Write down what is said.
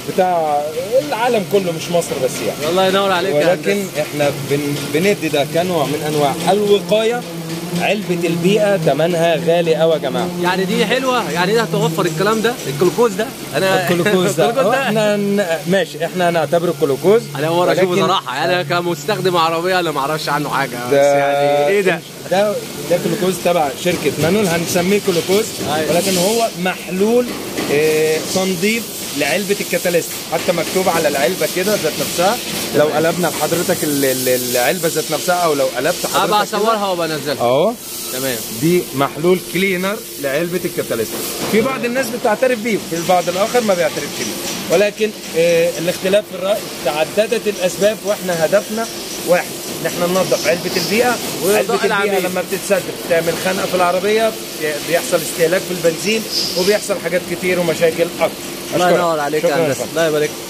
بتاع العالم كله مش مصر بس يعني الله ينور عليك يا ولكن هندسة. احنا بن بندي ده كنوع من انواع الوقايه علبه البيئه ثمنها غالي قوي يا جماعه يعني دي حلوه يعني ده هتوفر الكلام ده الجلوكوز ده انا الجلوكوز ده الجلوكوز أهو احنا ن- ماشي احنا هنعتبره جلوكوز انا اول مره اشوفه ولكن صراحه يعني انا كمستخدم عربيه انا ما اعرفش عنه حاجه بس ده يعني ايه ده ده ده جلوكوز تبع شركه مانول هنسميه جلوكوز أيوة. ولكن هو محلول اه تنظيف لعلبه الكتاليست حتى مكتوب على العلبه كده ذات نفسها لو قلبنا لحضرتك ال- ال- العلبه ذات نفسها او لو قلبت ابقى حضرتك كده، اصورها وبنزلها اهو تمام دي محلول كلينر لعلبه الكتاليست في بعض الناس بتعترف بيه في البعض الاخر ما بيعترفش بيه ولكن آه الاختلاف في الراي تعددت الاسباب واحنا هدفنا واحد ان احنا ننظف علبه البيئه وإرضاء علبه البيئه العميل. لما بتتسد بتعمل خنقه في العربيه بيحصل استهلاك في البنزين وبيحصل حاجات كتير ومشاكل اكتر الله أشكرك. ينور عليك يا شكراً هندسه فندم. الله يبارك